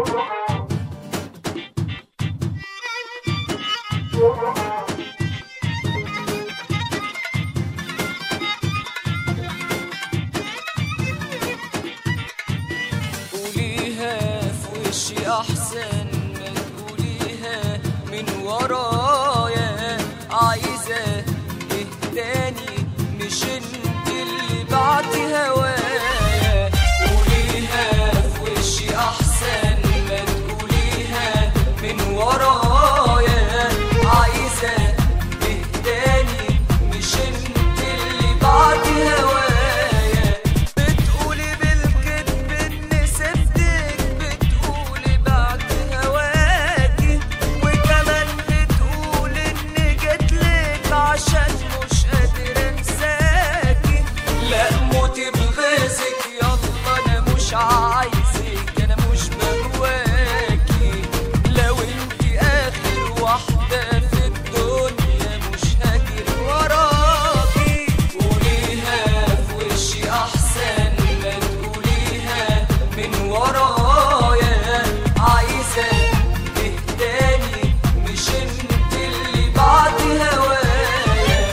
قوليها في وشي احسن ما تقوليها من ورايا عايزة ايه تاني مش انت اللي بعتي هوايا قوليها في وشي احسن ما تقوليها من ورايا عايزة ايه تاني مش انت اللي بعتي هوايا بتقولي بالكذب اني سبتك بتقولي بعد هواكي وكمان بتقولي اني جيتلك عشان مش قادر انساكي لا موتي بغيظك يلا انا مش عايزك انا مش بهواكي لو انت اخر واحدة في الدنيا مش هجري وراكي قوليها في وشي احسن ما تقوليها من ورايا عايزة ايه تاني مش انت اللي بعد هوايا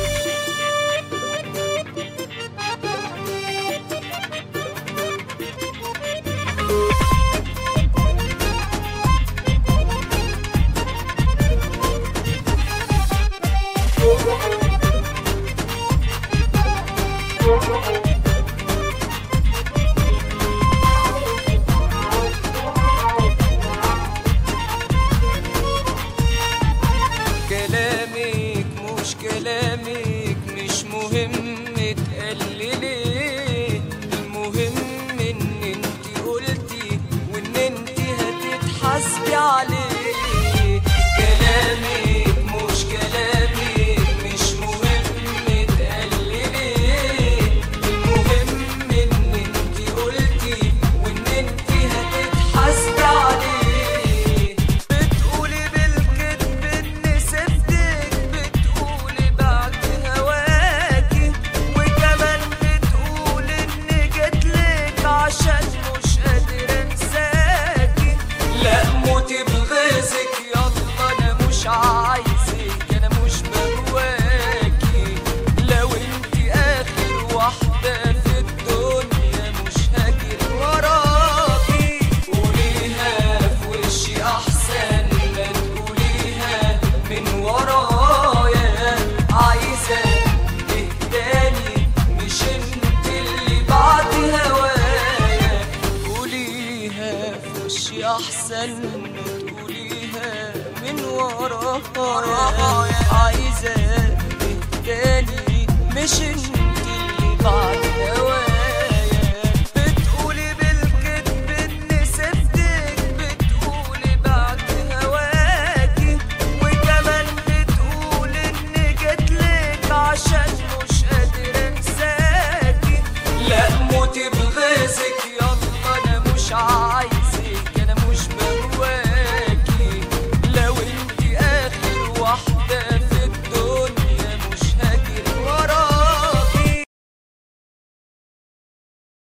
كلامك مش كلامك مش مهم تقلي ليه المهم ان انت قلتي وان انت هتتحاسبي عليه كلامك مش كلامك مش مهم تقلي ليه المهم ان انت قلتي وان انت هتتحاسبي عليه بتقولي بالكذب اني سبتك بتقولي بعد هواكي وكمان بتقولي اني جيتلك عشان مش قادر انساكي لا موتي بغيظك يلا انا مش عايزك انا مش بهواكي لو انت اخر واحدة في الدنيا مش هجري وراكي قوليها في وشي احسن ما تقوليها من ورايا عايزة ايه تاني مش انت اللي بعد هوايا قوليها في وشي احسن ما تقوليها من ورايا عايزة ايه تاني مش انت